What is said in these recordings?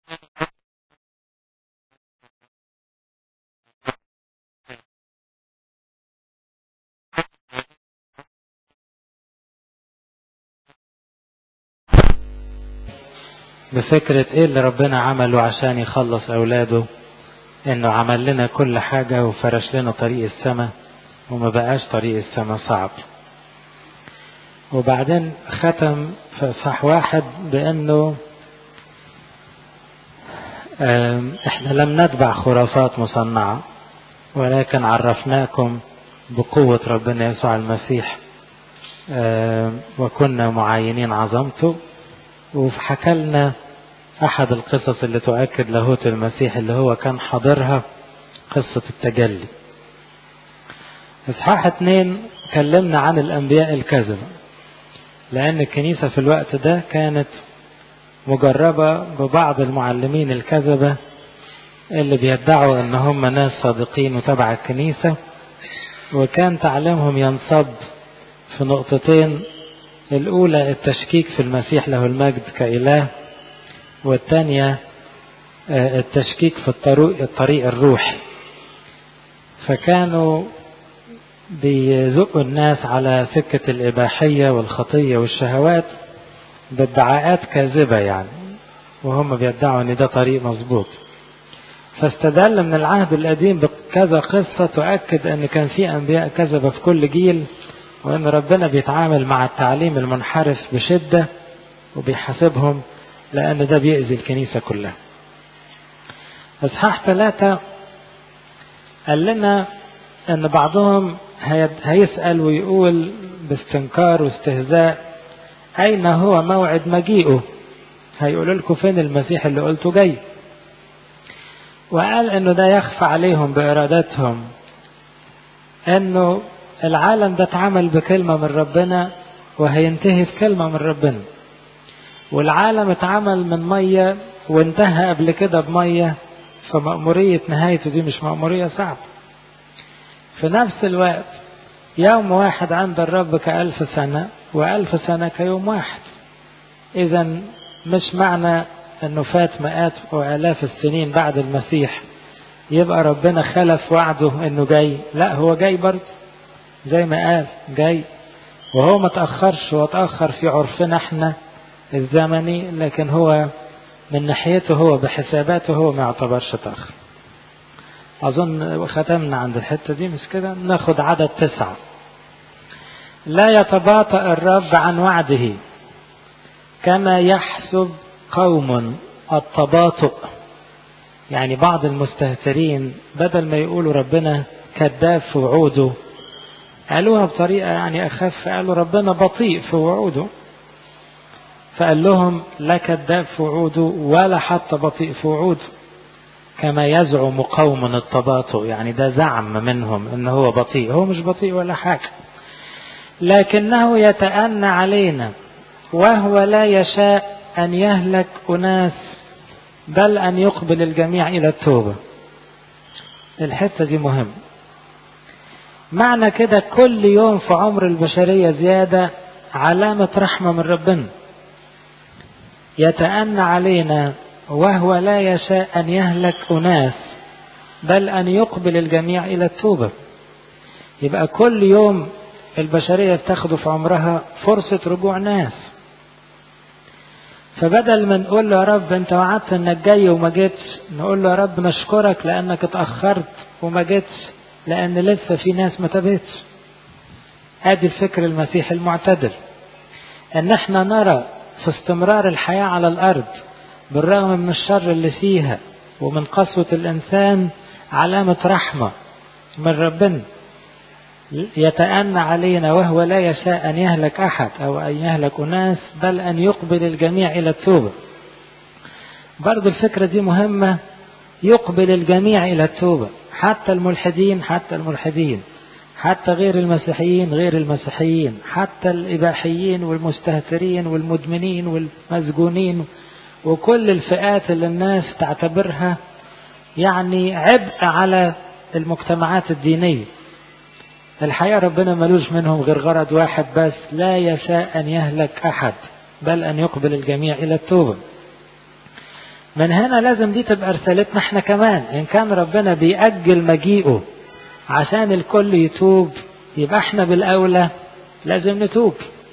بفكرة ايه اللي ربنا عمله عشان يخلص اولاده انه عمل لنا كل حاجة وفرش لنا طريق السماء وما بقاش طريق السماء صعب وبعدين ختم في صح واحد بانه احنا لم نتبع خرافات مصنعة ولكن عرفناكم بقوة ربنا يسوع المسيح وكنا معاينين عظمته وحكى لنا أحد القصص اللي تؤكد لاهوت المسيح اللي هو كان حاضرها قصة التجلي إصحاح اتنين كلمنا عن الأنبياء الكذبة لأن الكنيسة في الوقت ده كانت مجربة ببعض المعلمين الكذبة اللي بيدعوا ان هم ناس صادقين وتبع الكنيسة وكان تعليمهم ينصب في نقطتين الأولى التشكيك في المسيح له المجد كإله والثانية التشكيك في الطريق, الطريق الروحي فكانوا بيزقوا الناس على سكة الإباحية والخطية والشهوات بادعاءات كاذبة يعني وهم بيدعوا ان ده طريق مظبوط فاستدل من العهد القديم بكذا قصة تؤكد ان كان في انبياء كذبة في كل جيل وان ربنا بيتعامل مع التعليم المنحرف بشدة وبيحاسبهم لان ده بيأذي الكنيسة كلها اصحاح ثلاثة قال لنا ان بعضهم هيسأل ويقول باستنكار واستهزاء أين هو موعد مجيئه هيقولوا لكم فين المسيح اللي قلته جاي وقال انه ده يخفى عليهم بارادتهم انه العالم ده اتعمل بكلمة من ربنا وهينتهي في كلمة من ربنا والعالم اتعمل من مية وانتهى قبل كده بمية فمأمورية نهايته دي مش مأمورية صعبة في نفس الوقت يوم واحد عند الرب كألف سنة وألف سنة كيوم واحد إذا مش معنى أنه فات مئات وآلاف السنين بعد المسيح يبقى ربنا خلف وعده أنه جاي لا هو جاي برضه زي ما قال جاي وهو ما تأخرش هو تأخر في عرفنا احنا الزمني لكن هو من ناحيته هو بحساباته هو ما يعتبرش تأخر أظن ختمنا عند الحتة دي مش كده ناخد عدد تسعة لا يتباطأ الرب عن وعده كما يحسب قوم التباطؤ يعني بعض المستهترين بدل ما يقولوا ربنا كذاب في وعوده قالوها بطريقة يعني أخف قالوا ربنا بطيء في وعوده فقال لهم لا كذاب في وعوده ولا حتى بطيء في وعوده كما يزعم قوم التباطؤ يعني ده زعم منهم ان هو بطيء هو مش بطيء ولا حاجة لكنه يتأنى علينا وهو لا يشاء أن يهلك أناس بل أن يقبل الجميع إلى التوبة الحتة دي مهم معنى كده كل يوم في عمر البشرية زيادة علامة رحمة من ربنا يتأنى علينا وهو لا يشاء أن يهلك أناس بل أن يقبل الجميع إلى التوبة يبقى كل يوم البشرية بتاخده في عمرها فرصة رجوع ناس فبدل ما نقول له يا رب انت وعدت انك جاي وما جيتش نقول له يا رب نشكرك لانك اتأخرت وما جيتش لان لسه في ناس ما تابتش ادي الفكر المسيحي المعتدل ان احنا نرى في استمرار الحياة على الارض بالرغم من الشر اللي فيها ومن قسوة الانسان علامة رحمة من ربنا يتأنى علينا وهو لا يشاء أن يهلك أحد أو أن يهلك أناس بل أن يقبل الجميع إلى التوبة برضو الفكرة دي مهمة يقبل الجميع إلى التوبة حتى الملحدين حتى الملحدين حتى غير المسيحيين غير المسيحيين حتى الإباحيين والمستهترين والمدمنين والمسجونين وكل الفئات اللي الناس تعتبرها يعني عبء على المجتمعات الدينيه الحقيقة ربنا ملوش منهم غير غرض واحد بس لا يشاء أن يهلك أحد بل أن يقبل الجميع إلى التوبة من هنا لازم دي تبقى رسالتنا احنا كمان ان كان ربنا بيأجل مجيئه عشان الكل يتوب يبقى احنا بالاولى لازم نتوب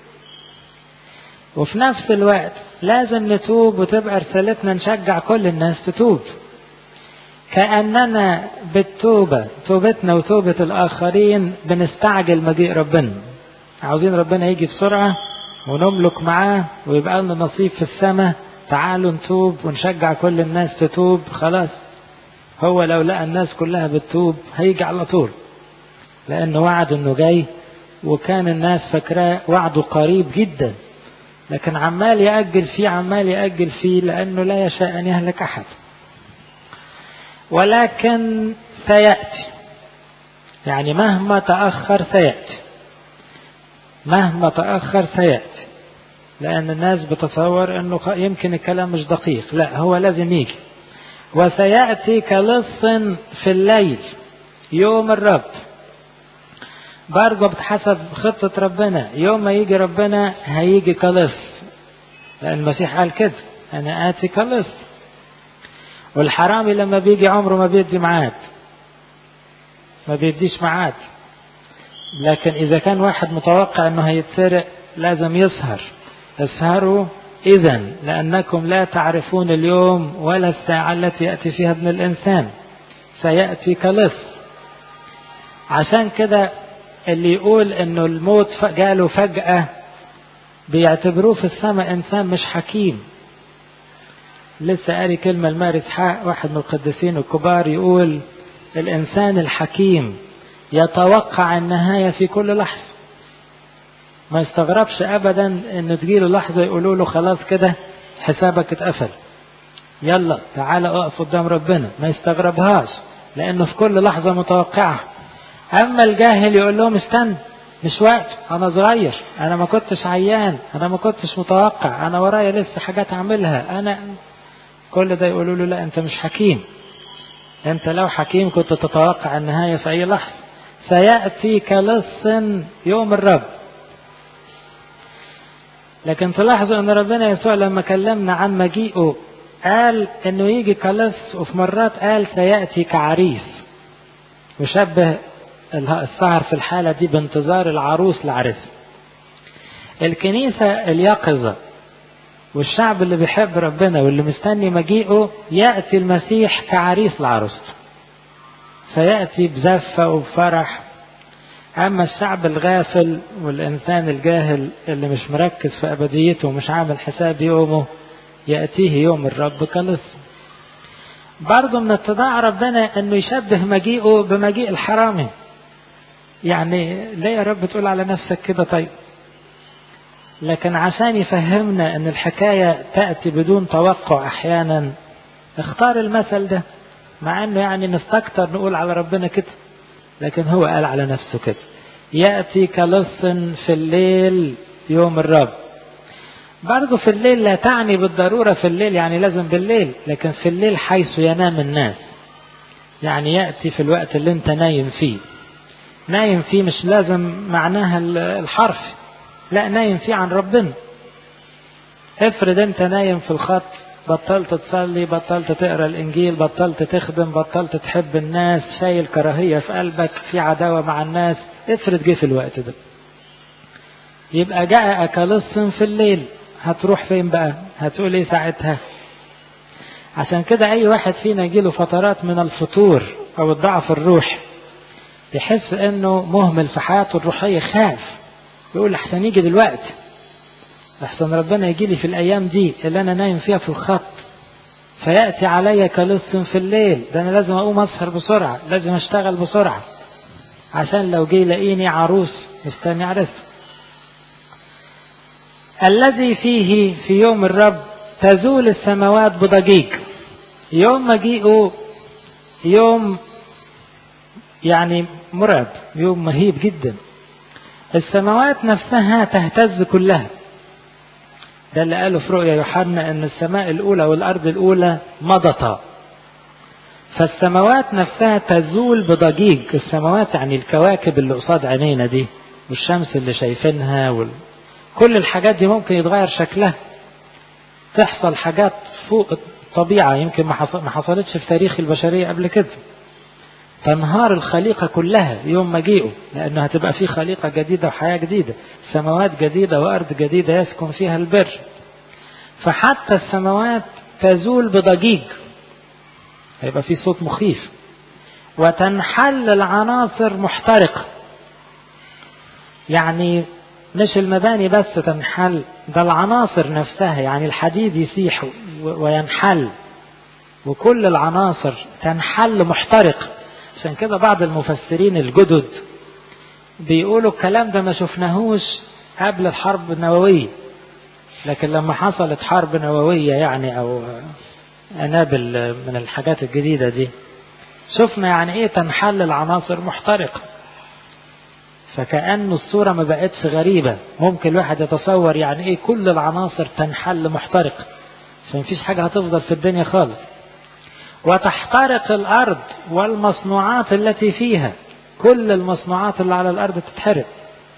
وفي نفس الوقت لازم نتوب وتبقى رسالتنا نشجع كل الناس تتوب كأننا بالتوبة توبتنا وتوبة الآخرين بنستعجل مجيء ربنا عاوزين ربنا يجي بسرعة ونملك معاه ويبقى لنا نصيب في السماء تعالوا نتوب ونشجع كل الناس تتوب خلاص هو لو لقى الناس كلها بتتوب هيجي على طول لأنه وعد إنه جاي وكان الناس فاكراه وعده قريب جدا لكن عمال يأجل فيه عمال يأجل فيه لأنه لا يشاء أن يهلك أحد ولكن سيأتي يعني مهما تأخر سيأتي مهما تأخر سيأتي لأن الناس بتصور أنه يمكن الكلام مش دقيق لا هو لازم يجي وسيأتي كلص في الليل يوم الرب برضه بتحسب خطة ربنا يوم ما يجي ربنا هيجي كلص لأن المسيح قال كده أنا آتي كلص والحرامي لما بيجي عمره ما بيدي معاد ما بيديش معاد لكن إذا كان واحد متوقع أنه هيتسرق لازم يسهر اسهروا إذا لأنكم لا تعرفون اليوم ولا الساعة التي يأتي فيها ابن الإنسان سيأتي كلص عشان كده اللي يقول انه الموت جاله فجأة بيعتبروه في السماء انسان مش حكيم لسه قاري كلمة المارس حق واحد من القديسين الكبار يقول الانسان الحكيم يتوقع النهاية في كل لحظة ما يستغربش ابدا ان تجيله لحظة يقولوا له خلاص كده حسابك اتقفل يلا تعالى اقف قدام ربنا ما يستغربهاش لانه في كل لحظة متوقعها اما الجاهل يقول لهم استنى مش وقت انا صغير انا ما كنتش عيان انا ما كنتش متوقع انا ورايا لسه حاجات اعملها انا كل ده يقولوا له لا انت مش حكيم انت لو حكيم كنت تتوقع النهاية في اي لحظة سيأتي كلص يوم الرب لكن تلاحظوا ان ربنا يسوع لما كلمنا عن مجيئه قال انه يجي كلص وفي مرات قال سيأتي كعريس وشبه السهر في الحالة دي بانتظار العروس لعرس الكنيسة اليقظة والشعب اللي بيحب ربنا واللي مستني مجيئه يأتي المسيح كعريس لعروسته فيأتي بزفة وبفرح أما الشعب الغافل والإنسان الجاهل اللي مش مركز في أبديته ومش عامل حساب يومه يأتيه يوم الرب كلص برضه من اتضاع ربنا انه يشبه مجيئه بمجيء الحرامي يعني ليه يا رب تقول على نفسك كده طيب لكن عشان يفهمنا ان الحكاية تأتي بدون توقع احيانا اختار المثل ده مع انه يعني نستكتر نقول على ربنا كده لكن هو قال على نفسه كده يأتي كلص في الليل يوم الرب برضه في الليل لا تعني بالضرورة في الليل يعني لازم بالليل لكن في الليل حيث ينام الناس يعني يأتي في الوقت اللي انت نايم فيه نايم فيه مش لازم معناها الحرف لا نايم فيه عن ربنا افرض انت نايم في الخط بطلت تصلي بطلت تقرا الانجيل بطلت تخدم بطلت تحب الناس شايل كراهية في قلبك في عداوة مع الناس افرض جه في الوقت ده يبقى جاء كلص في الليل هتروح فين بقى هتقول ايه ساعتها عشان كده اي واحد فينا يجيله فترات من الفتور او الضعف الروحي يحس انه مهمل في حياته الروحية خاف يقول احسن يجي دلوقتي احسن ربنا يجي لي في الايام دي اللي انا نايم فيها في الخط فيأتي علي كلص في الليل ده انا لازم اقوم اسهر بسرعة لازم اشتغل بسرعة عشان لو جه يلاقيني عروس مستني عرس الذي فيه في يوم الرب تزول السماوات بضجيج يوم مجيئه يوم يعني مرعب يوم مهيب جدا السماوات نفسها تهتز كلها ده اللي قاله في رؤيا يوحنا ان السماء الاولى والارض الاولى مضتا فالسماوات نفسها تزول بضجيج السماوات يعني الكواكب اللي قصاد عينينا دي والشمس اللي شايفينها وال... كل الحاجات دي ممكن يتغير شكلها تحصل حاجات فوق طبيعة يمكن ما حصلتش في تاريخ البشرية قبل كده تنهار الخليقة كلها يوم مجيئه لأنه هتبقى في خليقة جديدة وحياة جديدة سماوات جديدة وأرض جديدة يسكن فيها البر فحتى السماوات تزول بضجيج هيبقى في صوت مخيف وتنحل العناصر محترقة يعني مش المباني بس تنحل ده العناصر نفسها يعني الحديد يسيح وينحل وكل العناصر تنحل محترق عشان كده بعض المفسرين الجدد بيقولوا الكلام ده ما شفناهوش قبل الحرب النووية لكن لما حصلت حرب نووية يعني أو أنابل من الحاجات الجديدة دي شفنا يعني إيه تنحل العناصر محترقة فكأنه الصورة ما بقتش غريبة ممكن الواحد يتصور يعني إيه كل العناصر تنحل محترقة فمفيش حاجة هتفضل في الدنيا خالص وتحترق الأرض والمصنوعات التي فيها كل المصنوعات اللي على الأرض تتحرق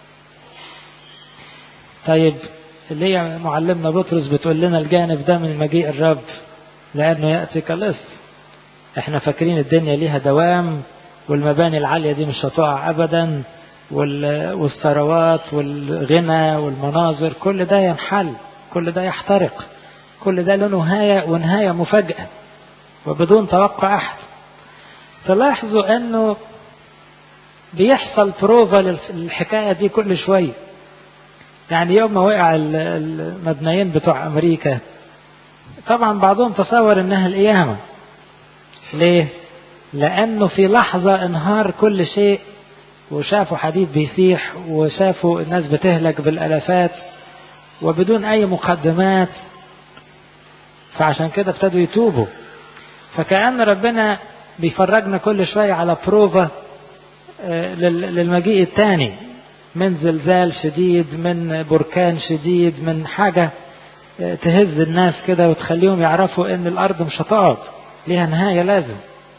طيب اللي هي معلمنا بطرس بتقول لنا الجانب ده من مجيء الرب لأنه يأتي كلص احنا فاكرين الدنيا ليها دوام والمباني العالية دي مش هتقع أبدا والثروات والغنى والمناظر كل ده ينحل كل ده يحترق كل ده له نهاية ونهاية مفاجأة وبدون توقع أحد تلاحظوا أنه بيحصل بروفا للحكاية دي كل شوية يعني يوم ما وقع المبنيين بتوع أمريكا طبعا بعضهم تصور أنها القيامة ليه؟ لأنه في لحظة انهار كل شيء وشافوا حديد بيسيح وشافوا الناس بتهلك بالالافات وبدون اي مقدمات فعشان كده ابتدوا يتوبوا فكأن ربنا بيفرجنا كل شوية على بروفا للمجيء الثاني من زلزال شديد من بركان شديد من حاجة تهز الناس كده وتخليهم يعرفوا ان الارض مش هتقعد ليها نهاية لازم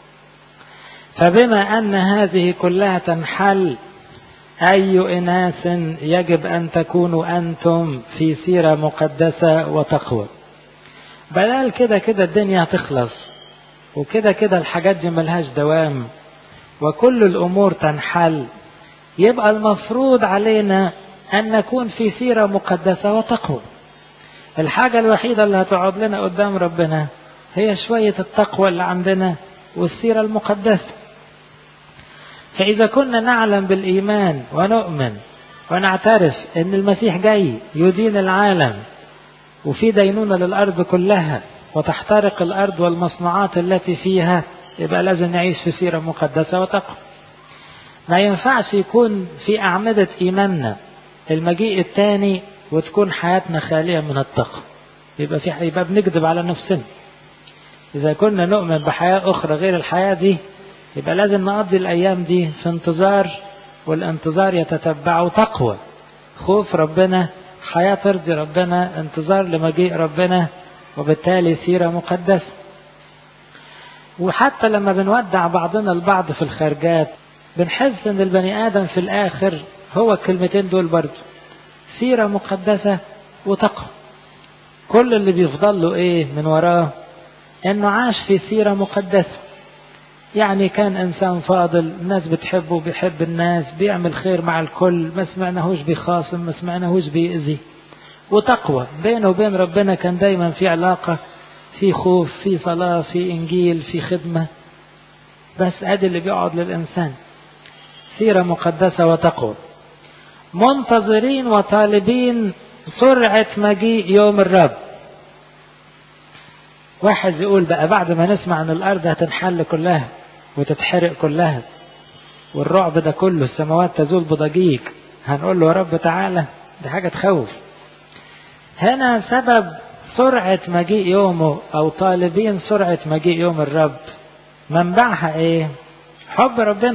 فبما أن هذه كلها تنحل أي إناس يجب أن تكونوا أنتم في سيرة مقدسة وتقوى بدل كده كده الدنيا هتخلص وكده كده الحاجات دي ملهاش دوام وكل الأمور تنحل يبقى المفروض علينا أن نكون في سيرة مقدسة وتقوى الحاجة الوحيدة اللي هتقعد لنا قدام ربنا هي شوية التقوى اللي عندنا والسيرة المقدسة فإذا كنا نعلم بالإيمان ونؤمن ونعترف أن المسيح جاي يدين العالم وفي دينونة للأرض كلها وتحترق الأرض والمصنوعات التي فيها يبقى لازم نعيش في سيرة مقدسة وتقوى ما ينفعش يكون في أعمدة إيماننا المجيء الثاني وتكون حياتنا خالية من التقوى يبقى في يبقى بنكذب على نفسنا إذا كنا نؤمن بحياة أخرى غير الحياة دي يبقى لازم نقضي الأيام دي في انتظار والانتظار يتتبعه تقوى خوف ربنا حياة ترضي ربنا انتظار لمجيء ربنا وبالتالي سيرة مقدسة وحتى لما بنودع بعضنا البعض في الخارجات بنحس ان البني ادم في الاخر هو الكلمتين دول برضه سيرة مقدسة وتقوى كل اللي بيفضل له ايه من وراه انه عاش في سيرة مقدسة يعني كان انسان فاضل الناس بتحبه بيحب الناس بيعمل خير مع الكل ما سمعناهوش بيخاصم ما سمعناهوش بيأذي وتقوى بينه وبين ربنا كان دايما في علاقة في خوف في صلاة في انجيل في خدمة بس ادي اللي بيقعد للانسان سيرة مقدسة وتقوى منتظرين وطالبين سرعة مجيء يوم الرب واحد يقول بقى بعد ما نسمع ان الارض هتنحل كلها وتتحرق كلها والرعب ده كله السماوات تزول بضجيج هنقول له يا رب تعالى دي حاجة تخوف هنا سبب سرعة مجيء يومه او طالبين سرعة مجيء يوم الرب منبعها ايه حب ربنا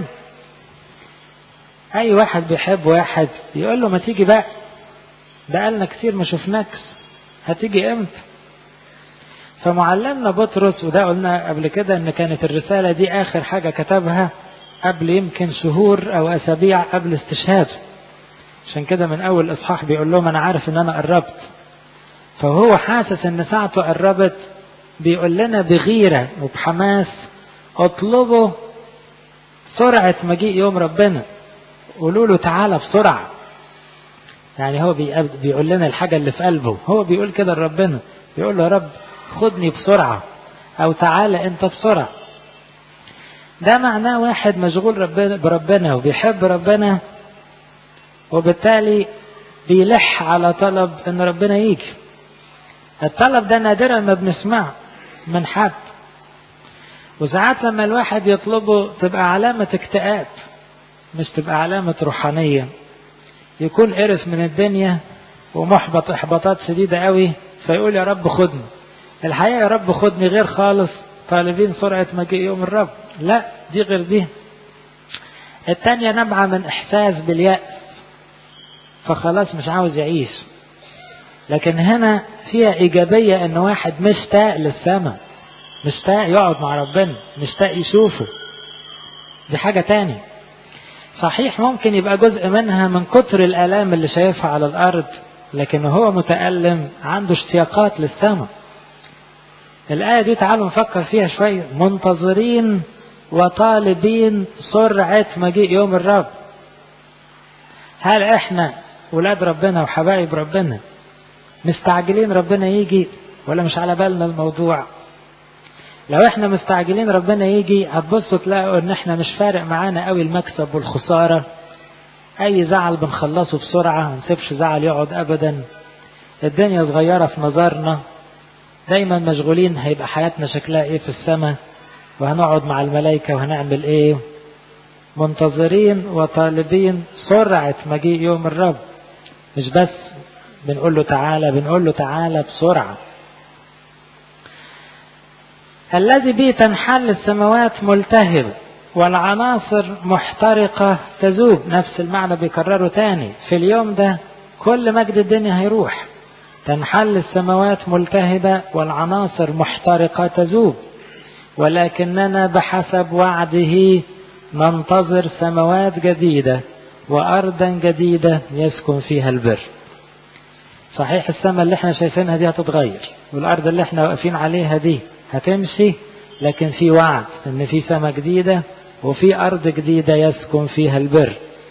اي واحد بيحب واحد يقول له ما تيجي بقى بقالنا كتير ما شفناكش هتيجي امتى فمعلمنا بطرس وده قلنا قبل كده ان كانت الرسالة دي اخر حاجة كتبها قبل يمكن شهور او اسابيع قبل استشهاده عشان كده من اول اصحاح بيقول لهم انا عارف ان انا قربت فهو حاسس ان ساعته قربت بيقول لنا بغيرة وبحماس اطلبوا سرعة مجيء يوم ربنا قولوا له تعالى بسرعة يعني هو بيقول لنا الحاجة اللي في قلبه هو بيقول كده لربنا بيقول له يا رب خدني بسرعة او تعالى انت بسرعة ده معناه واحد مشغول ربنا بربنا وبيحب ربنا وبالتالي بيلح على طلب ان ربنا يجي الطلب ده نادرا ما بنسمعه من حد وساعات لما الواحد يطلبه تبقى علامة اكتئاب مش تبقى علامة روحانية يكون قرف من الدنيا ومحبط احباطات شديدة قوي فيقول يا رب خدني الحقيقة يا رب خدني غير خالص طالبين سرعة مجيء يوم الرب لا دي غير دي التانية نبعة من احساس باليأس فخلاص مش عاوز يعيش لكن هنا فيها ايجابية ان واحد مشتاق للسماء مشتاق يقعد مع ربنا مشتاق يشوفه دي حاجة تاني صحيح ممكن يبقى جزء منها من كتر الآلام اللي شايفها على الأرض لكن هو متألم عنده اشتياقات للسماء الآية دي تعالوا نفكر فيها شوية منتظرين وطالبين سرعة مجيء يوم الرب هل احنا ولاد ربنا وحبايب ربنا مستعجلين ربنا يجي ولا مش على بالنا الموضوع لو احنا مستعجلين ربنا يجي هتبصوا تلاقوا ان احنا مش فارق معانا قوي المكسب والخسارة اي زعل بنخلصه بسرعة ما نسيبش زعل يقعد ابدا الدنيا صغيرة في نظرنا دايما مشغولين هيبقى حياتنا شكلها ايه في السماء وهنقعد مع الملائكة وهنعمل ايه منتظرين وطالبين سرعة مجيء يوم الرب مش بس بنقول له تعالى بنقول له تعالى بسرعة الذي به تنحل السماوات ملتهب والعناصر محترقة تذوب نفس المعنى بيكرره تاني في اليوم ده كل مجد الدنيا هيروح تنحل السماوات ملتهبة والعناصر محترقة تذوب ولكننا بحسب وعده ننتظر سماوات جديدة وأرضا جديدة يسكن فيها البر صحيح السماء اللي احنا شايفينها دي هتتغير والأرض اللي احنا واقفين عليها دي هتمشي لكن في وعد ان في سماء جديدة وفي أرض جديدة يسكن فيها البر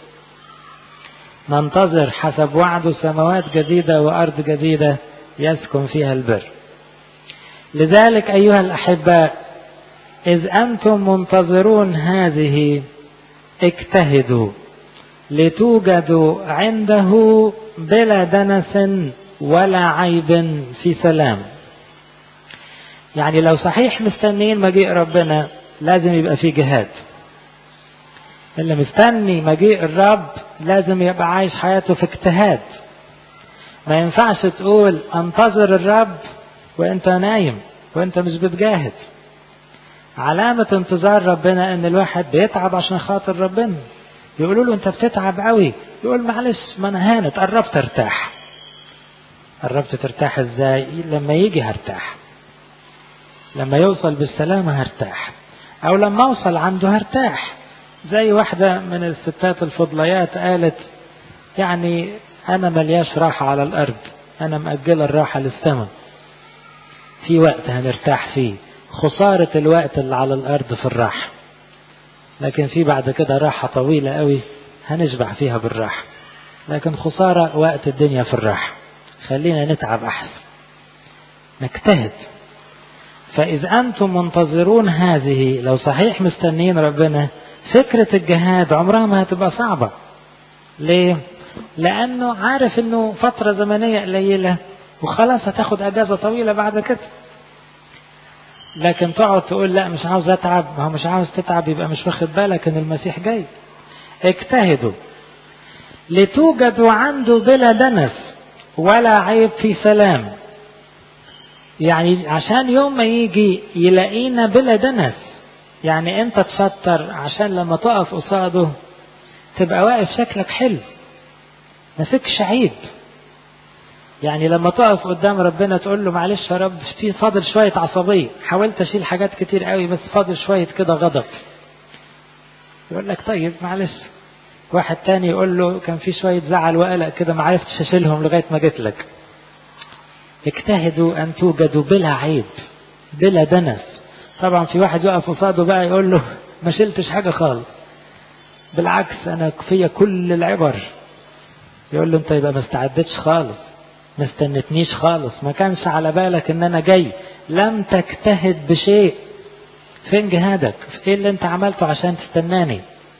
ننتظر حسب وعده سماوات جديدة وأرض جديدة يسكن فيها البر لذلك أيها الأحباء إذ أنتم منتظرون هذه اجتهدوا لتوجدوا عنده بلا دنس ولا عيب في سلام يعني لو صحيح مستنيين مجيء ربنا لازم يبقى في جهاد اللي مستني مجيء الرب لازم يبقى عايش حياته في اجتهاد ما ينفعش تقول انتظر الرب وانت نايم وانت مش بتجاهد علامة انتظار ربنا ان الواحد بيتعب عشان خاطر ربنا يقولوا له انت بتتعب قوي يقول معلش ما انا هانت قربت ارتاح قربت ترتاح ازاي لما يجي هرتاح لما يوصل بالسلامة هرتاح او لما اوصل عنده هرتاح زي واحدة من الستات الفضليات قالت يعني انا ملياش راحة على الارض انا مأجلة الراحة للسماء في وقت هنرتاح فيه خسارة الوقت اللي على الارض في الراحة لكن في بعد كده راحة طويلة قوي هنشبع فيها بالراحة لكن خسارة وقت الدنيا في الراحة خلينا نتعب أحسن نجتهد فإذا أنتم منتظرون هذه لو صحيح مستنين ربنا فكرة الجهاد عمرها ما هتبقى صعبة ليه؟ لأنه عارف أنه فترة زمنية قليلة وخلاص هتاخد أجازة طويلة بعد كده لكن تقعد تقول لا مش عاوز أتعب ما هو مش عاوز تتعب يبقى مش واخد بالك أن المسيح جاي اجتهدوا لتوجدوا عنده بلا دنس ولا عيب في سلام يعني عشان يوم ما يجي يلاقينا بلا دنس يعني انت تشطر عشان لما تقف قصاده تبقى واقف شكلك حلو ما فيكش عيب يعني لما تقف قدام ربنا تقول له معلش يا رب في فاضل شوية عصبية حاولت اشيل حاجات كتير قوي بس فاضل شوية كده غضب يقول لك طيب معلش واحد تاني يقول له كان في شوية زعل وقلق كده ما عرفتش اشيلهم لغاية ما جيت لك اجتهدوا ان توجدوا بلا عيب بلا دنس طبعا في واحد يقف قصاده بقى يقول له ما شلتش حاجة خالص بالعكس انا فيا كل العبر يقول له انت يبقى ما استعدتش خالص ما استنتنيش خالص ما كانش على بالك ان انا جاي لم تجتهد بشيء فين جهادك ايه اللي انت عملته عشان تستناني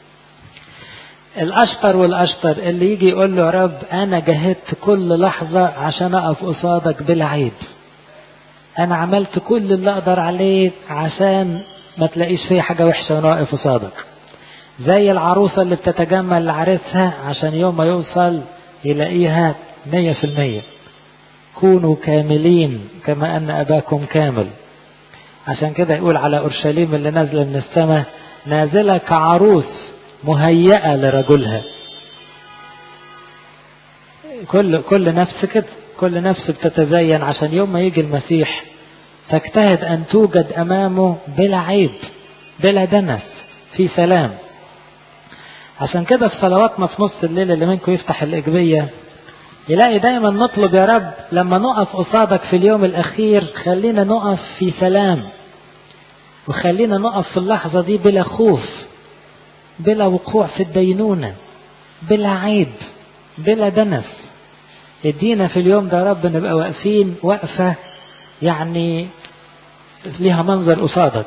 الاشطر والاشطر اللي يجي يقول له يا رب انا جهدت كل لحظة عشان اقف قصادك بلا عيب انا عملت كل اللي اقدر عليه عشان ما تلاقيش فيه حاجة وحشة وانا واقف قصادك زي العروسة اللي بتتجمل لعريسها عشان يوم ما يوصل يلاقيها مية في المية كونوا كاملين كما أن أباكم كامل عشان كده يقول على أورشليم اللي نازلة من السماء نازلة كعروس مهيئة لرجلها كل كل نفس كده كل نفس بتتزين عشان يوم ما يجي المسيح تجتهد أن توجد أمامه بلا عيب بلا دنس في سلام عشان كده في صلواتنا في نص الليل اللي منكم يفتح الإجبية يلاقي دايما نطلب يا رب لما نقف قصادك في اليوم الأخير خلينا نقف في سلام وخلينا نقف في اللحظة دي بلا خوف بلا وقوع في الدينونة بلا عيب بلا دنس ادينا في اليوم ده يا رب نبقى واقفين وقفة يعني ليها منظر قصادك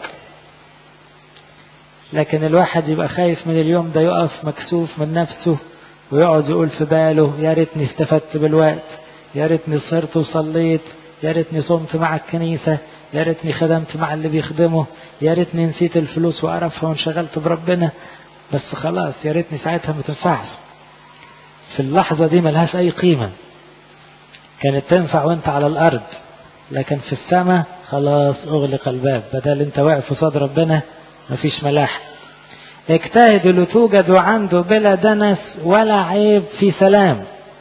لكن الواحد يبقى خايف من اليوم ده يقف مكسوف من نفسه ويقعد يقول في باله يا ريتني استفدت بالوقت يا ريتني صرت وصليت يا ريتني صمت مع الكنيسة يا ريتني خدمت مع اللي بيخدمه يا ريتني نسيت الفلوس وقرفها وانشغلت بربنا بس خلاص يا ريتني ساعتها ما تنفعش في اللحظة دي ملهاش أي قيمة كانت تنفع وانت على الأرض لكن في السماء خلاص أغلق الباب بدل انت واقف قصاد ربنا مفيش ملاحة اجتهد لتوجد عنده بلا دنس ولا عيب في سلام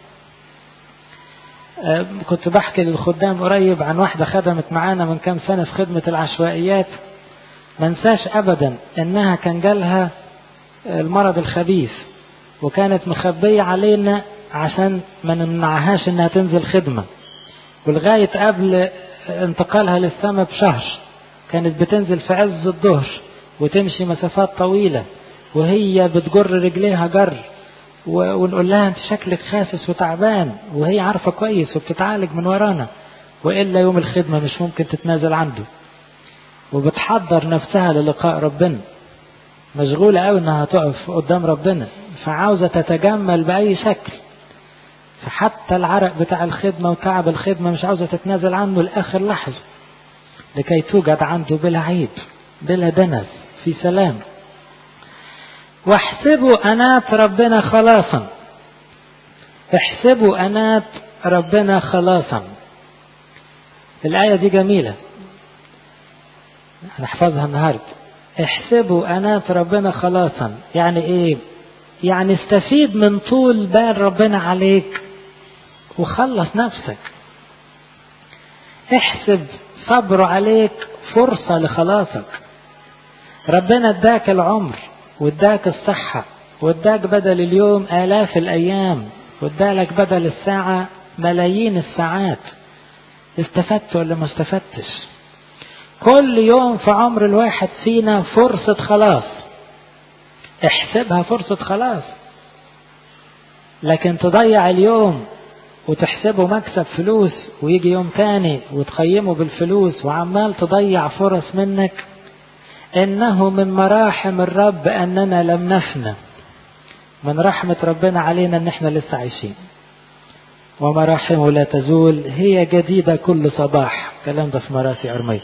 كنت بحكي للخدام قريب عن واحدة خدمت معانا من كام سنة في خدمة العشوائيات ما انساش ابدا انها كان جالها المرض الخبيث وكانت مخبية علينا عشان ما نمنعهاش انها تنزل خدمة ولغاية قبل انتقالها للسماء بشهر كانت بتنزل في عز الظهر وتمشي مسافات طويلة وهي بتجر رجليها جر ونقول لها انت شكلك خاسس وتعبان وهي عارفة كويس وبتتعالج من ورانا وإلا يوم الخدمة مش ممكن تتنازل عنده وبتحضر نفسها للقاء ربنا مشغولة قوي انها تقف قدام ربنا فعاوزة تتجمل بأي شكل فحتى العرق بتاع الخدمة وتعب الخدمة مش عاوزة تتنازل عنه لآخر لحظة لكي توجد عنده بلا عيب بلا دنس في سلام واحسبوا أنات ربنا خلاصا احسبوا أنات ربنا خلاصا الآية دي جميلة هنحفظها النهاردة احسبوا أنات ربنا خلاصا يعني ايه يعني استفيد من طول بال ربنا عليك وخلص نفسك احسب صبره عليك فرصة لخلاصك ربنا اداك العمر واداك الصحة واداك بدل اليوم آلاف الأيام وادالك بدل الساعة ملايين الساعات استفدت ولا ما استفدتش كل يوم في عمر الواحد فينا فرصة خلاص احسبها فرصة خلاص لكن تضيع اليوم وتحسبه مكسب فلوس ويجي يوم تاني وتقيمه بالفلوس وعمال تضيع فرص منك انه من مراحم الرب اننا لم نفنى من رحمة ربنا علينا ان احنا لسه عايشين ومراحمه لا تزول هي جديدة كل صباح كلام ده في مراسي ارميه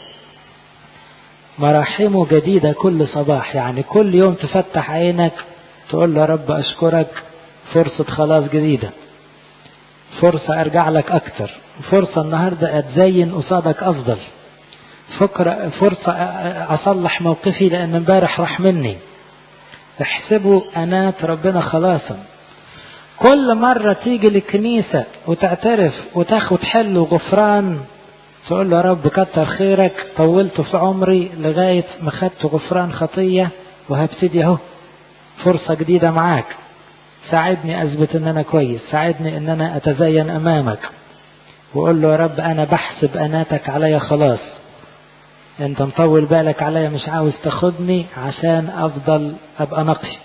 مراحمه جديدة كل صباح يعني كل يوم تفتح عينك تقول له يا رب أشكرك فرصة خلاص جديدة فرصة أرجع لك أكتر فرصة النهاردة أتزين قصادك أفضل فكرة فرصة أصلح موقفي لأن امبارح راح مني احسبوا أنات ربنا خلاصا كل مرة تيجي للكنيسة وتعترف وتاخد حل وغفران تقول له يا رب كتر خيرك طولت في عمري لغاية ما خدت غفران خطية وهبتدي اهو فرصة جديدة معاك ساعدني اثبت ان انا كويس ساعدني ان انا اتزين امامك وقول له يا رب انا بحسب اناتك عليا خلاص انت مطول بالك عليا مش عاوز تاخدني عشان افضل ابقى نقي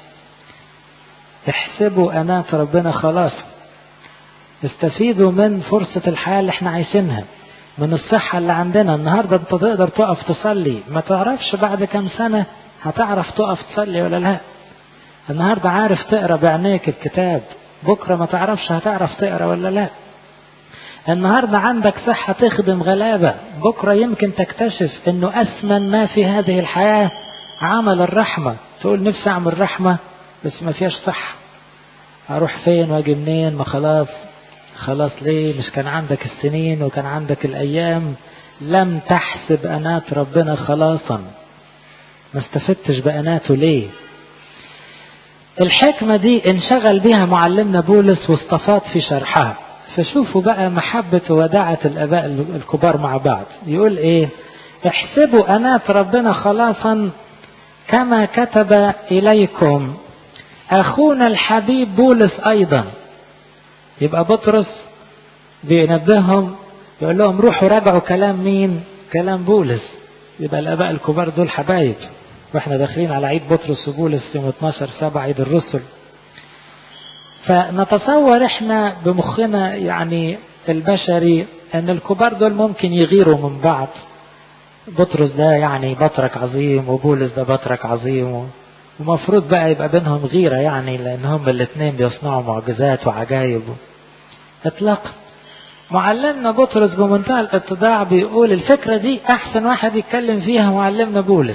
احسبوا انات ربنا خلاص استفيدوا من فرصة الحياة اللي احنا عايشينها من الصحة اللي عندنا النهاردة انت تقدر تقف تصلي ما تعرفش بعد كم سنة هتعرف تقف تصلي ولا لا النهاردة عارف تقرا بعينيك الكتاب بكرة ما تعرفش هتعرف تقرا ولا لا النهاردة عندك صحة تخدم غلابة بكرة يمكن تكتشف انه اسمن ما في هذه الحياة عمل الرحمة تقول نفسي اعمل رحمة بس ما فيهاش صحة اروح فين واجي منين ما خلاص خلاص ليه مش كان عندك السنين وكان عندك الايام لم تحسب انات ربنا خلاصا ما استفدتش باناته ليه الحكمة دي انشغل بها معلمنا بولس واصطفات في شرحها فشوفوا بقى محبة وداعة الآباء الكبار مع بعض يقول إيه احسبوا أنات ربنا خلاصا كما كتب إليكم أخونا الحبيب بولس أيضا يبقى بطرس بينبههم يقول لهم روحوا راجعوا كلام مين كلام بولس يبقى الآباء الكبار دول حبايب واحنا داخلين على عيد بطرس وبولس يوم 12 7 عيد الرسل فنتصور احنا بمخنا يعني البشري ان الكبار دول ممكن يغيروا من بعض بطرس ده يعني بطرك عظيم وبولس ده بطرك عظيم ومفروض بقى يبقى بينهم غيرة يعني لان هم الاثنين بيصنعوا معجزات وعجائب اطلاقا معلمنا بطرس بمنتهى الاتضاع بيقول الفكرة دي احسن واحد يتكلم فيها معلمنا بولس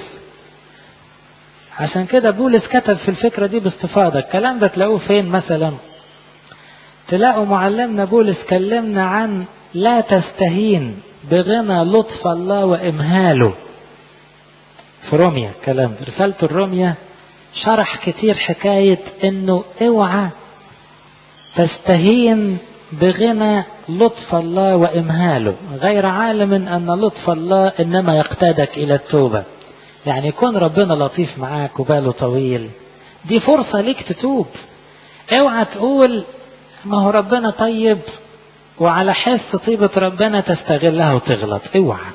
عشان كده بولس كتب في الفكرة دي باستفاضة الكلام ده تلاقوه فين مثلا تلاقوا معلمنا بولس كلمنا عن لا تستهين بغنى لطف الله وإمهاله في روميا كلام رسالة الروميا شرح كتير حكاية انه اوعى تستهين بغنى لطف الله وإمهاله غير عالم أن لطف الله إنما يقتادك إلى التوبة يعني يكون ربنا لطيف معاك وباله طويل دي فرصة ليك تتوب اوعى تقول ما هو ربنا طيب وعلى حس طيبة ربنا تستغلها وتغلط اوعى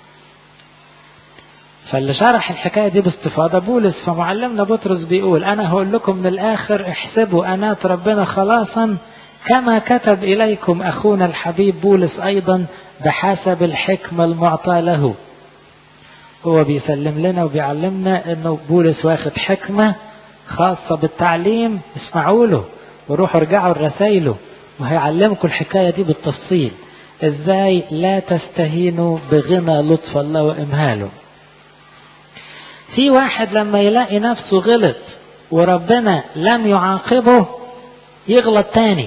فاللي شرح الحكاية دي باستفاضة بولس فمعلمنا بطرس بيقول أنا هقول لكم من الآخر احسبوا أنات ربنا خلاصا كما كتب إليكم أخونا الحبيب بولس أيضا بحسب الحكمة المعطاة له هو بيسلم لنا وبيعلمنا انه بولس واخد حكمة خاصة بالتعليم اسمعوا له وروحوا ارجعوا لرسايله وهيعلمكم الحكاية دي بالتفصيل ازاي لا تستهينوا بغنى لطف الله وامهاله في واحد لما يلاقي نفسه غلط وربنا لم يعاقبه يغلط تاني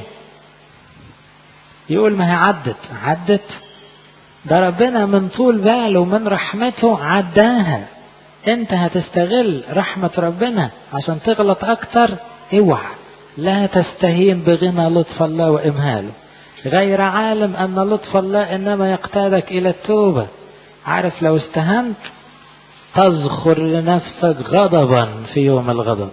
يقول ما هي عدت عدت ده ربنا من طول باله ومن رحمته عداها انت هتستغل رحمة ربنا عشان تغلط اكتر اوعى لا تستهين بغنى لطف الله وامهاله غير عالم ان لطف الله انما يقتادك الى التوبة عارف لو استهنت تزخر لنفسك غضبا في يوم الغضب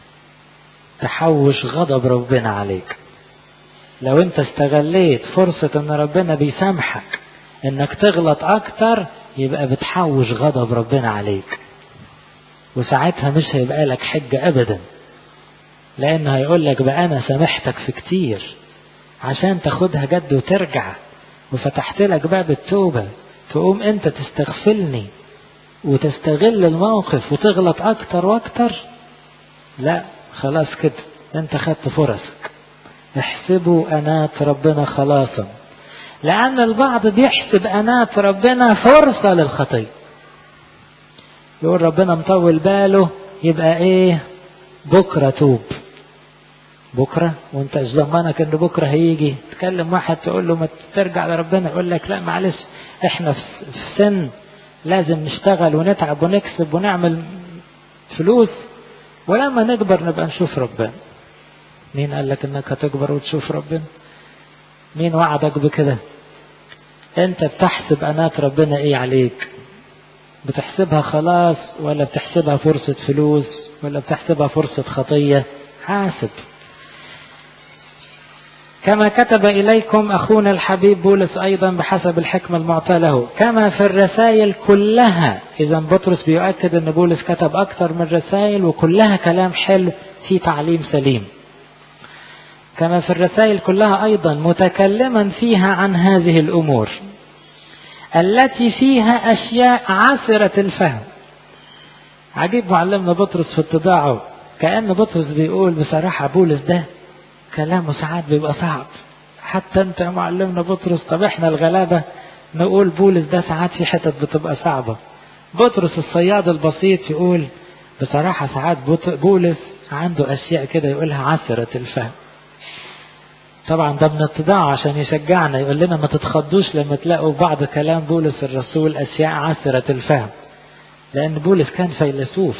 تحوش غضب ربنا عليك لو انت استغليت فرصة ان ربنا بيسامحك انك تغلط اكتر يبقى بتحوش غضب ربنا عليك وساعتها مش هيبقى لك حجة ابدا لانه هيقول لك بقى انا سامحتك في كتير عشان تاخدها جد وترجع وفتحت لك باب التوبة تقوم انت تستغفلني وتستغل الموقف وتغلط اكتر واكتر لا خلاص كده انت خدت فرصك احسبوا انات ربنا خلاصا لأن البعض بيحسب أنات ربنا فرصة للخطية يقول ربنا مطول باله يبقى ايه بكرة توب بكرة وانت ايش ضمنك ان بكرة هيجي تكلم واحد تقول له ما ترجع لربنا يقول لك لا معلش احنا في سن لازم نشتغل ونتعب ونكسب ونعمل فلوس ولما نكبر نبقى نشوف ربنا مين قال لك انك هتكبر وتشوف ربنا مين وعدك بكده انت بتحسب انات ربنا ايه عليك بتحسبها خلاص ولا بتحسبها فرصة فلوس ولا بتحسبها فرصة خطية حاسب كما كتب إليكم أخونا الحبيب بولس أيضا بحسب الحكمة المعطاة له كما في الرسائل كلها إذا بطرس بيؤكد أن بولس كتب أكثر من رسائل وكلها كلام حلو في تعليم سليم كما في الرسائل كلها أيضا متكلما فيها عن هذه الأمور التي فيها أشياء عسرة الفهم عجيب معلمنا بطرس في اتباعه كأن بطرس بيقول بصراحة بولس ده كلامه ساعات بيبقى صعب حتى انت يا معلمنا بطرس طب احنا الغلابة نقول بولس ده ساعات في حتت بتبقى صعبة بطرس الصياد البسيط يقول بصراحة ساعات بولس عنده أشياء كده يقولها عسرة الفهم طبعا ده من اتضاع عشان يشجعنا يقول لنا ما تتخضوش لما تلاقوا بعض كلام بولس الرسول أشياء عسرة الفهم لأن بولس كان فيلسوف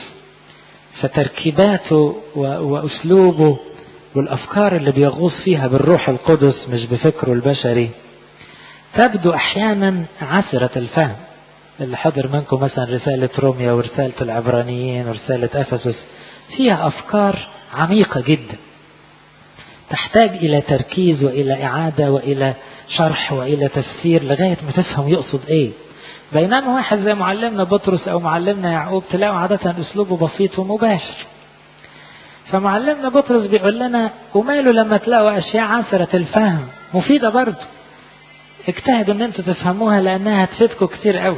فتركيباته وأسلوبه والأفكار اللي بيغوص فيها بالروح القدس مش بفكره البشري تبدو أحيانا عسرة الفهم اللي حضر منكم مثلا رسالة روميا ورسالة العبرانيين ورسالة أفسس فيها أفكار عميقة جدا تحتاج إلى تركيز وإلى إعادة وإلى شرح وإلى تفسير لغاية ما تفهم يقصد إيه بينما واحد زي معلمنا بطرس أو معلمنا يعقوب تلاقوا عادة أسلوبه بسيط ومباشر فمعلمنا بطرس بيقول لنا وماله لما تلاقوا أشياء عسرة الفهم مفيدة برضه اجتهدوا ان انتوا تفهموها لانها هتفيدكم كتير قوي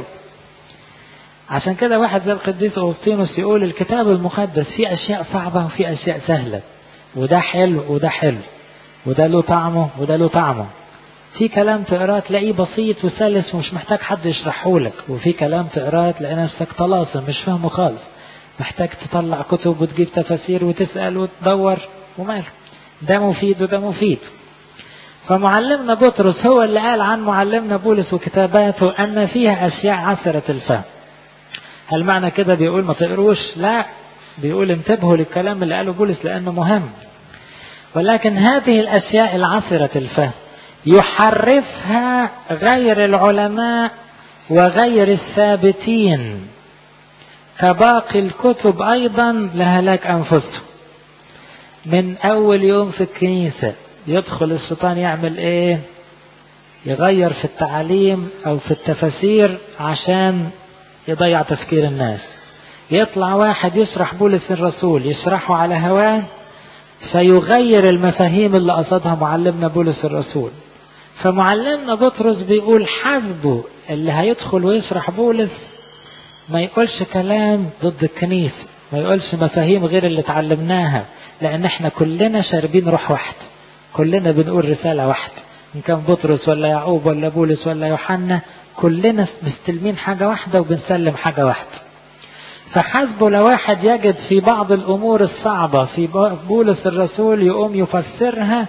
عشان كده واحد زي القديس أوغسطينوس يقول الكتاب المقدس فيه أشياء صعبة وفيه أشياء سهلة وده حلو وده حلو وده له طعمه وده له طعمه في كلام تقراه تلاقيه بسيط وسلس ومش محتاج حد يشرحه لك وفي كلام تقراه تلاقي نفسك طلاسم مش فاهمه خالص محتاج تطلع كتب وتجيب تفاسير وتسأل وتدور وماله ده مفيد وده مفيد فمعلمنا بطرس هو اللي قال عن معلمنا بولس وكتاباته أن فيها أشياء عسرة الفهم هل معنى كده بيقول ما تقروش لا بيقول انتبهوا للكلام اللي قاله بولس لأنه مهم ولكن هذه الأشياء العسرة الفهم يحرفها غير العلماء وغير الثابتين كباقي الكتب أيضا لهلاك أنفسهم من أول يوم في الكنيسة يدخل الشيطان يعمل إيه يغير في التعاليم أو في التفاسير عشان يضيع تفكير الناس يطلع واحد يشرح بولس الرسول يشرحه على هواه فيغير المفاهيم اللي قصدها معلمنا بولس الرسول فمعلمنا بطرس بيقول حسبه اللي هيدخل ويشرح بولس ما يقولش كلام ضد الكنيسة ما يقولش مفاهيم غير اللي اتعلمناها لأن احنا كلنا شاربين روح واحد كلنا بنقول رسالة واحدة إن كان بطرس ولا يعقوب ولا بولس ولا يوحنا كلنا مستلمين حاجة واحدة وبنسلم حاجة واحدة فحسبه لو واحد يجد في بعض الأمور الصعبة في بولس الرسول يقوم يفسرها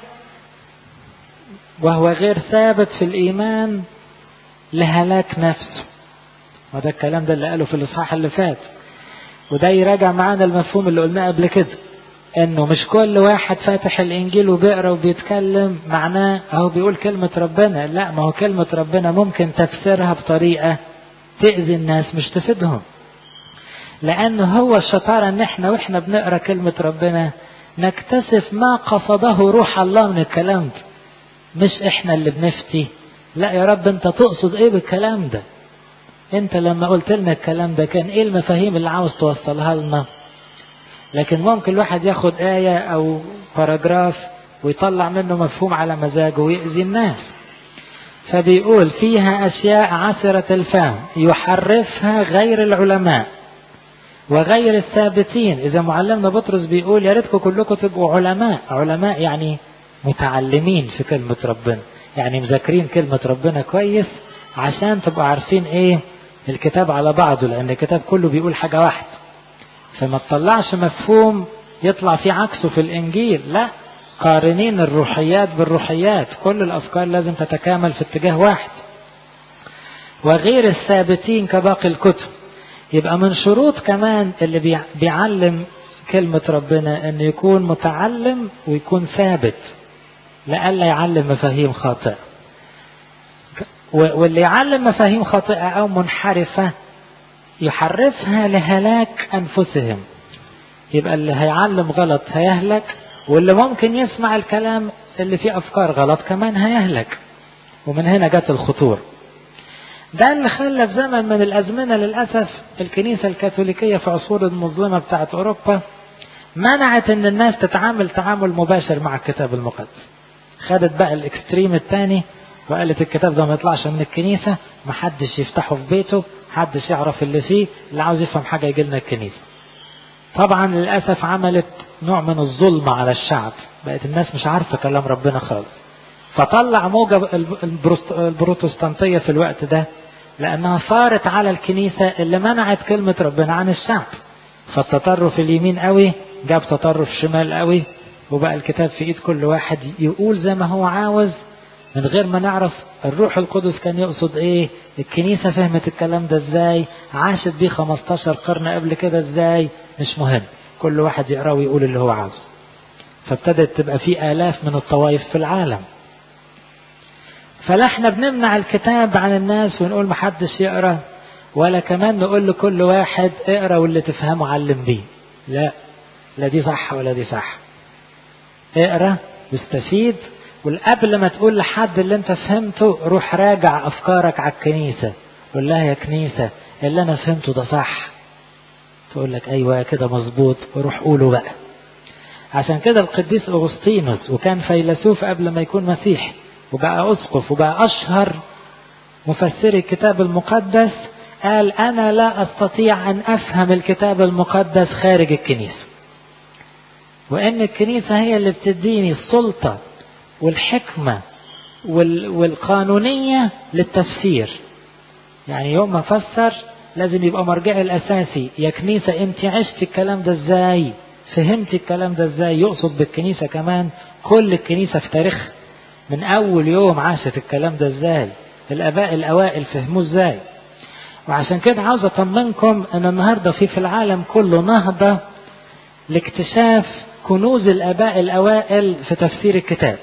وهو غير ثابت في الإيمان لهلاك نفسه وده الكلام ده اللي قاله في الإصحاح اللي فات وده يراجع معانا المفهوم اللي قلناه قبل كده انه مش كل واحد فاتح الانجيل وبيقرا وبيتكلم معناه اهو بيقول كلمة ربنا لا ما هو كلمة ربنا ممكن تفسيرها بطريقة تأذي الناس مش تفيدهم لأن هو الشطارة ان احنا واحنا بنقرا كلمة ربنا نكتشف ما قصده روح الله من الكلام ده مش احنا اللي بنفتي لا يا رب انت تقصد ايه بالكلام ده انت لما قلت لنا الكلام ده كان ايه المفاهيم اللي عاوز توصلها لنا لكن ممكن الواحد ياخد آية أو باراجراف ويطلع منه مفهوم على مزاجه ويأذي الناس فبيقول فيها أشياء عسرة الفهم يحرفها غير العلماء وغير الثابتين إذا معلمنا بطرس بيقول يا ريتكم كلكم تبقوا علماء علماء يعني متعلمين في كلمة ربنا يعني مذاكرين كلمة ربنا كويس عشان تبقوا عارفين ايه الكتاب على بعضه لأن الكتاب كله بيقول حاجة واحدة فما تطلعش مفهوم يطلع فيه عكسه في الإنجيل لا قارنين الروحيات بالروحيات كل الأفكار لازم تتكامل في اتجاه واحد وغير الثابتين كباقي الكتب يبقى من شروط كمان اللي بيعلم كلمة ربنا أن يكون متعلم ويكون ثابت لألا يعلم مفاهيم خاطئة واللي يعلم مفاهيم خاطئة أو منحرفة يحرفها لهلاك أنفسهم يبقى اللي هيعلم غلط هيهلك واللي ممكن يسمع الكلام اللي فيه أفكار غلط كمان هيهلك ومن هنا جت الخطورة ده اللي خلى في زمن من الأزمنة للأسف الكنيسة الكاثوليكية في عصور المظلمة بتاعت أوروبا منعت ان الناس تتعامل تعامل مباشر مع الكتاب المقدس خدت بقى الاكستريم الثاني وقالت الكتاب ده ما يطلعش من الكنيسة محدش يفتحه في بيته محدش يعرف اللي فيه اللي عاوز يفهم حاجة يجي لنا الكنيسة طبعا للأسف عملت نوع من الظلم على الشعب بقت الناس مش عارفة كلام ربنا خالص فطلع موجة البروتستانتية في الوقت ده لأنها صارت على الكنيسة اللي منعت كلمة ربنا عن الشعب فالتطرف اليمين قوي جاب تطرف شمال قوي وبقى الكتاب في ايد كل واحد يقول زي ما هو عاوز من غير ما نعرف الروح القدس كان يقصد ايه الكنيسة فهمت الكلام ده ازاي عاشت بيه 15 قرن قبل كده ازاي مش مهم كل واحد يقرأ ويقول اللي هو عاوزه فابتدت تبقى في آلاف من الطوائف في العالم فلا احنا بنمنع الكتاب عن الناس ونقول محدش يقرأ ولا كمان نقول لكل واحد اقرأ واللي تفهمه علم بيه لا لا دي صح ولا دي صح اقرأ واستفيد والقبل ما تقول لحد اللي انت فهمته روح راجع افكارك على الكنيسة قول لها يا كنيسة اللي انا فهمته ده صح تقول لك ايوه كده مظبوط وروح قوله بقى عشان كده القديس اغسطينوس وكان فيلسوف قبل ما يكون مسيحي وبقى اسقف وبقى اشهر مفسري الكتاب المقدس قال انا لا استطيع ان افهم الكتاب المقدس خارج الكنيسه وان الكنيسه هي اللي بتديني السلطه والحكمه والقانونيه للتفسير يعني يوم ما افسر لازم يبقى مرجعي الاساسي يا كنيسه انت عشت الكلام ده ازاي فهمت الكلام ده ازاي يقصد بالكنيسه كمان كل الكنيسه في تاريخها من اول يوم عاشت الكلام ده ازاي الاباء الاوائل فهموه ازاي وعشان كده عاوز اطمنكم ان النهارده في في العالم كله نهضه لاكتشاف كنوز الاباء الاوائل في تفسير الكتاب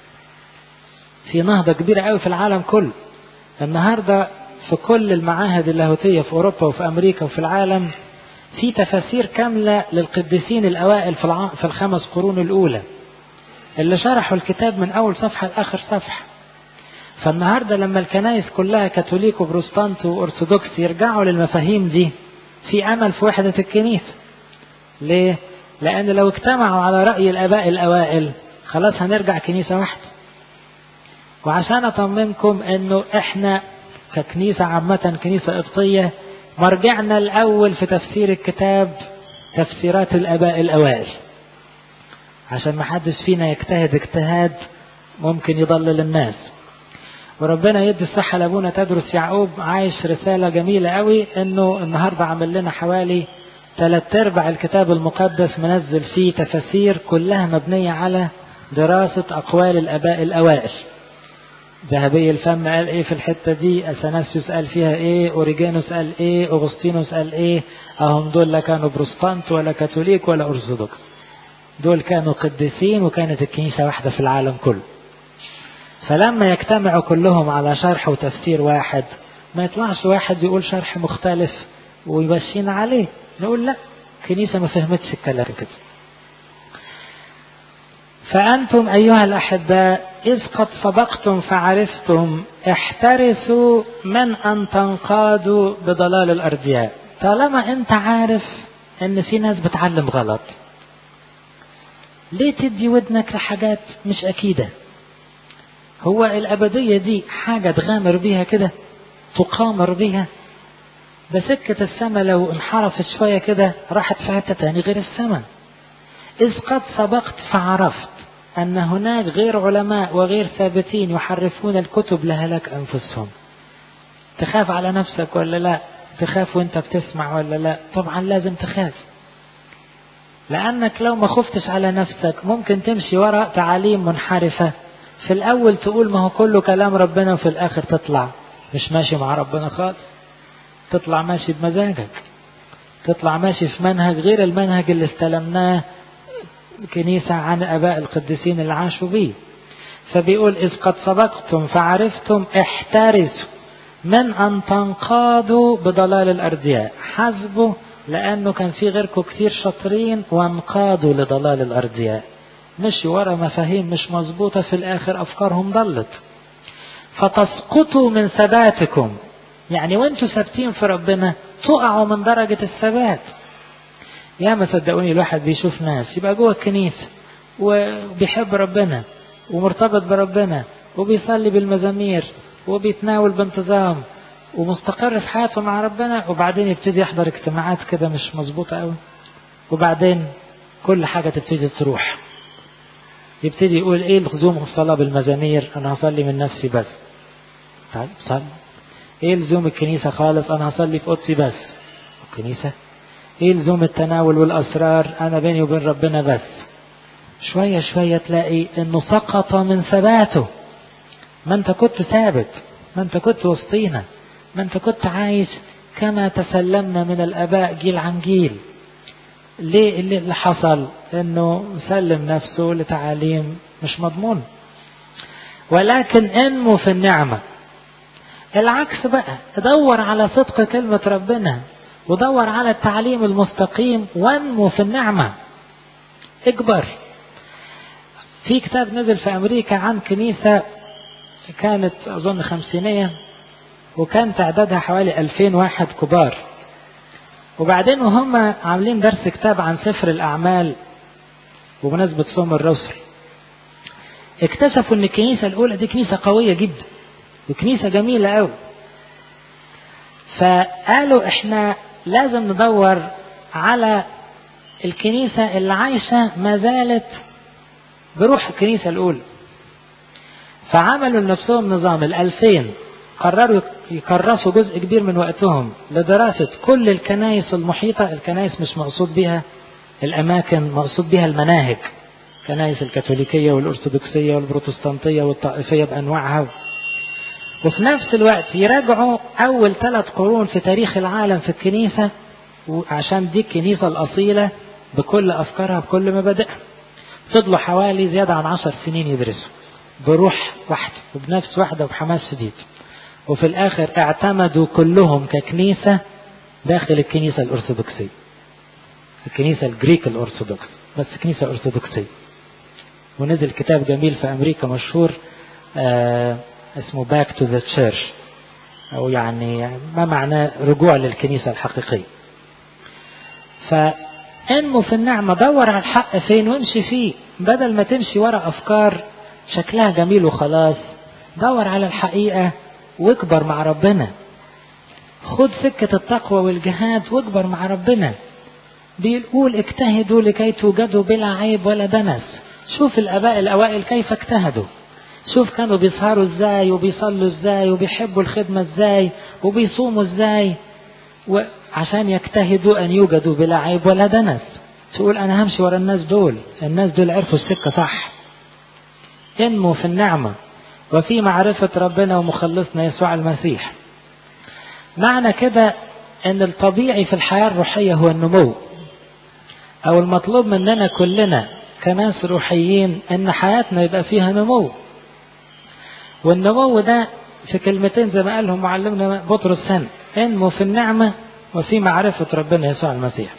في نهضه كبيره قوي في العالم كله النهارده في كل المعاهد اللاهوتيه في اوروبا وفي امريكا وفي العالم في تفاسير كامله للقديسين الاوائل في, الع... في الخمس قرون الاولى اللي شرحوا الكتاب من اول صفحه لاخر صفحه فالنهارده لما الكنائس كلها كاثوليك وبروستانت وارثوذكس يرجعوا للمفاهيم دي في امل في وحده الكنيسه ليه لان لو اجتمعوا على راي الاباء الاوائل خلاص هنرجع كنيسه واحده وعشان اطمنكم انه احنا ككنيسه عامه كنيسه قبطيه مرجعنا الاول في تفسير الكتاب تفسيرات الاباء الاوائل عشان ما حدش فينا يجتهد اجتهاد ممكن يضلل الناس وربنا يدي الصحة لأبونا تدرس يعقوب عايش رسالة جميلة قوي انه النهاردة عمل لنا حوالي ثلاث ارباع الكتاب المقدس منزل فيه تفاسير كلها مبنية على دراسة أقوال الآباء الأوائل ذهبي الفم قال ايه في الحتة دي اثناسيوس قال فيها ايه اوريجينوس قال ايه اغسطينوس قال ايه اهم دول لا كانوا بروستانت ولا كاثوليك ولا ارثوذكس دول كانوا قديسين وكانت الكنيسة واحدة في العالم كله فلما يجتمعوا كلهم على شرح وتفسير واحد ما يطلعش واحد يقول شرح مختلف ويمشينا عليه نقول لا الكنيسة ما فهمتش الكلام كده فأنتم أيها الأحباء إذ قد سبقتم فعرفتم احترسوا من أن تنقادوا بضلال الأرضياء طالما أنت عارف أن في ناس بتعلم غلط ليه تدي ودنك لحاجات مش أكيدة هو الأبدية دي حاجة تغامر بيها كده تقامر بيها ده سكة السماء لو انحرفت شوية كده راحت في حتة تاني غير السماء إذ قد سبقت فعرفت أن هناك غير علماء وغير ثابتين يحرفون الكتب لهلاك أنفسهم تخاف على نفسك ولا لا تخاف وانت بتسمع ولا لا طبعا لازم تخاف لأنك لو ما خفتش على نفسك ممكن تمشي وراء تعاليم منحرفة في الأول تقول ما هو كله كلام ربنا وفي الآخر تطلع مش ماشي مع ربنا خالص تطلع ماشي بمزاجك تطلع ماشي في منهج غير المنهج اللي استلمناه كنيسة عن أباء القديسين اللي عاشوا بيه فبيقول إذ قد سبقتم فعرفتم احترسوا من أن تنقادوا بضلال الأردياء حسبوا لأنه كان في غيركم كتير شاطرين وانقادوا لضلال الأردياء مشي ورا مفاهيم مش مظبوطة في الآخر أفكارهم ضلت فتسقطوا من ثباتكم يعني وانتوا ثابتين في ربنا تقعوا من درجة الثبات يا ما صدقوني الواحد بيشوف ناس يبقى جوه الكنيسة وبيحب ربنا ومرتبط بربنا وبيصلي بالمزامير وبيتناول بانتظام ومستقر في حياته مع ربنا وبعدين يبتدي يحضر اجتماعات كده مش مظبوطة قوي وبعدين كل حاجة تبتدي تروح يبتدي يقول ايه لزوم الصلاة بالمزامير انا هصلي من نفسي بس طيب صلي ايه لزوم الكنيسة خالص انا هصلي في اوضتي بس الكنيسة ايه لزوم التناول والاسرار انا بيني وبين ربنا بس شوية شوية تلاقي انه سقط من ثباته ما انت كنت ثابت ما انت كنت وسطينا ما انت كنت عايش كما تسلمنا من الاباء جيل عن جيل ليه اللي حصل انه سلم نفسه لتعاليم مش مضمون ولكن انمو في النعمة العكس بقى دور على صدق كلمة ربنا ودور على التعليم المستقيم وانمو في النعمة اكبر في كتاب نزل في امريكا عن كنيسة كانت اظن خمسينية وكان تعدادها حوالي ألفين واحد كبار وبعدين وهم عاملين درس كتاب عن سفر الأعمال وبمناسبة صوم الرسل اكتشفوا ان الكنيسة الأولى دي كنيسة قوية جدا وكنيسة جميلة قوي فقالوا احنا لازم ندور على الكنيسة اللي عايشة ما زالت بروح الكنيسة الأولى فعملوا لنفسهم نظام الألفين قرروا يكرسوا جزء كبير من وقتهم لدراسة كل الكنائس المحيطة الكنائس مش مقصود بها الأماكن مقصود بها المناهج الكنائس الكاثوليكية والأرثوذكسية والبروتستانتية والطائفية بأنواعها وفي نفس الوقت يراجعوا أول ثلاث قرون في تاريخ العالم في الكنيسة عشان دي الكنيسة الأصيلة بكل أفكارها بكل مبادئها فضلوا حوالي زيادة عن عشر سنين يدرسوا بروح واحدة وبنفس واحدة وبحماس شديد وفي الآخر اعتمدوا كلهم ككنيسة داخل الكنيسة الأرثوذكسية الكنيسة الجريك الأرثوذكس بس كنيسة أرثوذكسية ونزل كتاب جميل في أمريكا مشهور آه اسمه Back to the Church أو يعني ما معناه رجوع للكنيسة الحقيقية فانمو في النعمة دور على الحق فين وامشي فيه بدل ما تمشي ورا أفكار شكلها جميل وخلاص دور على الحقيقة واكبر مع ربنا خد سكة التقوى والجهاد واكبر مع ربنا بيقول اجتهدوا لكي توجدوا بلا عيب ولا دنس شوف الاباء الاوائل كيف اجتهدوا شوف كانوا بيسهروا ازاي وبيصلوا ازاي وبيحبوا الخدمة ازاي وبيصوموا ازاي وعشان يجتهدوا ان يوجدوا بلا عيب ولا دنس تقول انا همشي ورا الناس دول الناس دول عرفوا السكة صح انمو في النعمة وفي معرفة ربنا ومخلصنا يسوع المسيح معنى كده ان الطبيعي في الحياة الروحية هو النمو او المطلوب مننا كلنا كناس روحيين ان حياتنا يبقى فيها نمو والنمو ده في كلمتين زي ما قالهم معلمنا بطرس سن انمو في النعمة وفي معرفة ربنا يسوع المسيح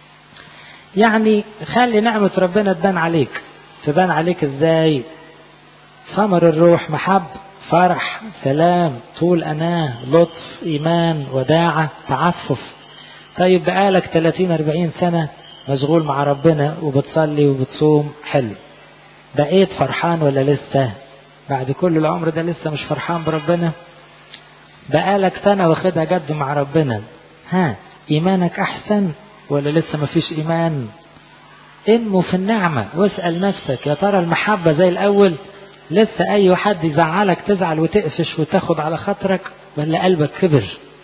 يعني خلي نعمة ربنا تبان عليك تبان عليك ازاي ثمر الروح محب فرح سلام طول أناه لطف إيمان وداعة تعفف طيب بقالك 30 40 سنة مشغول مع ربنا وبتصلي وبتصوم حلو بقيت فرحان ولا لسه بعد كل العمر ده لسه مش فرحان بربنا بقالك سنة واخدها جد مع ربنا ها إيمانك أحسن ولا لسه مفيش إيمان انمو في النعمة واسأل نفسك يا ترى المحبة زي الأول لسه أي حد يزعلك تزعل وتقفش وتاخد على خاطرك ولا قلبك كبر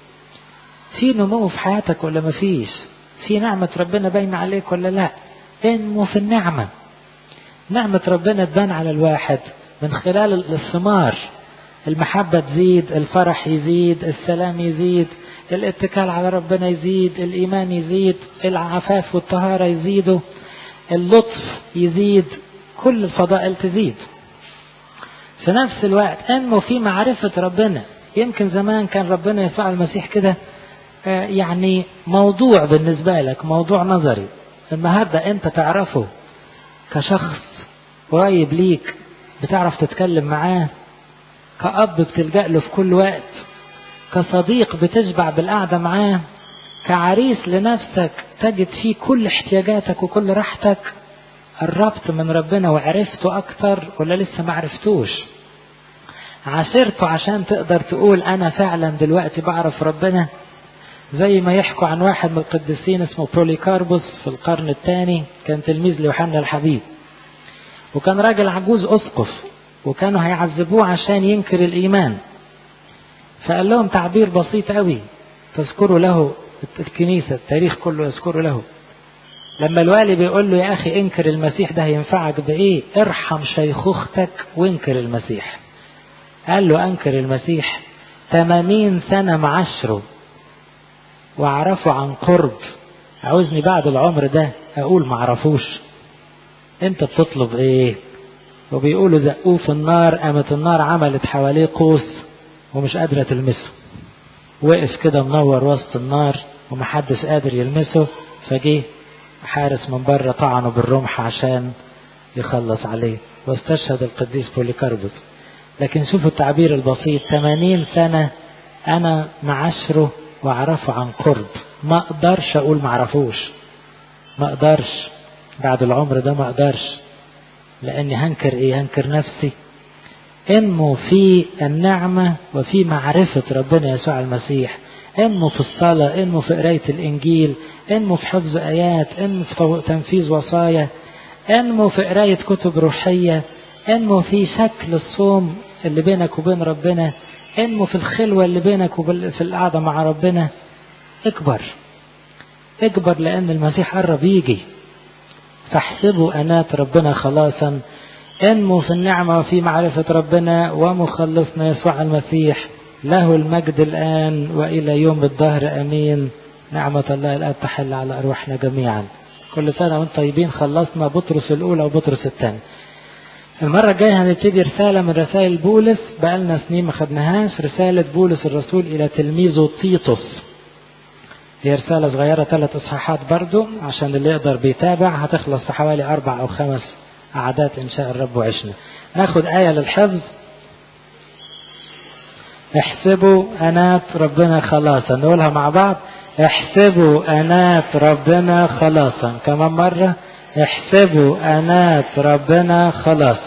في نمو في حياتك ولا مفيش في نعمة ربنا باينة عليك ولا لا انمو في النعمة نعمة ربنا تبان على الواحد من خلال الثمار المحبة تزيد الفرح يزيد السلام يزيد الاتكال على ربنا يزيد الإيمان يزيد العفاف والطهارة يزيدوا اللطف يزيد كل الفضائل تزيد في نفس الوقت انمو في معرفة ربنا يمكن زمان كان ربنا يسوع المسيح كده يعني موضوع بالنسبة لك موضوع نظري النهاردة انت تعرفه كشخص قريب ليك بتعرف تتكلم معاه كأب بتلجأ له في كل وقت كصديق بتشبع بالقعدة معاه كعريس لنفسك تجد فيه كل احتياجاتك وكل راحتك قربت من ربنا وعرفته أكتر ولا لسه ما عرفتوش عاشرته عشان تقدر تقول أنا فعلا دلوقتي بعرف ربنا زي ما يحكوا عن واحد من القديسين اسمه بوليكاربوس في القرن الثاني كان تلميذ ليوحنا الحبيب وكان راجل عجوز أسقف وكانوا هيعذبوه عشان ينكر الإيمان فقال لهم تعبير بسيط قوي تذكروا له الكنيسة التاريخ كله يذكره له لما الوالي بيقول له يا أخي انكر المسيح ده هينفعك بإيه ارحم شيخوختك وانكر المسيح قال له أنكر المسيح 80 سنة معاشره واعرفه عن قرب عاوزني بعد العمر ده اقول معرفوش انت بتطلب ايه وبيقولوا زقوه في النار قامت النار عملت حواليه قوس ومش قادرة تلمسه وقف كده منور وسط النار ومحدش قادر يلمسه فجه حارس من بره طعنه بالرمح عشان يخلص عليه واستشهد القديس بوليكاربوس لكن شوفوا التعبير البسيط 80 سنة أنا معاشره واعرفه عن قرب ما اقدرش اقول ما اعرفوش ما اقدرش بعد العمر ده ما اقدرش لاني هنكر ايه هنكر نفسي انمو في النعمة وفي معرفة ربنا يسوع المسيح انمو في الصلاة انمو في قراية الانجيل انمو في حفظ ايات انمو في تنفيذ وصايا انمو في قراية كتب روحية انمو في شكل الصوم اللي بينك وبين ربنا انمو في الخلوة اللي بينك وفي القعدة مع ربنا اكبر اكبر لان المسيح قرب يجي فاحسبوا انات ربنا خلاصا انمو في النعمة وفي معرفة ربنا ومخلصنا يسوع المسيح له المجد الآن وإلى يوم الدهر أمين نعمة الله الآن تحل على أرواحنا جميعا كل سنة وانتم طيبين خلصنا بطرس الأولى وبطرس الثاني المرة الجاية هنبتدي رسالة من رسائل بولس بقالنا سنين ما خدناهاش رسالة بولس الرسول إلى تلميذه تيتوس هي رسالة صغيرة ثلاث إصحاحات برضو عشان اللي يقدر بيتابع هتخلص في حوالي أربع أو خمس أعداد إن شاء الرب وعشنا ناخد آية للحفظ احسبوا أنات ربنا خلاصا نقولها مع بعض احسبوا أنات ربنا خلاصا كمان مرة احسبوا أنات ربنا خلاصا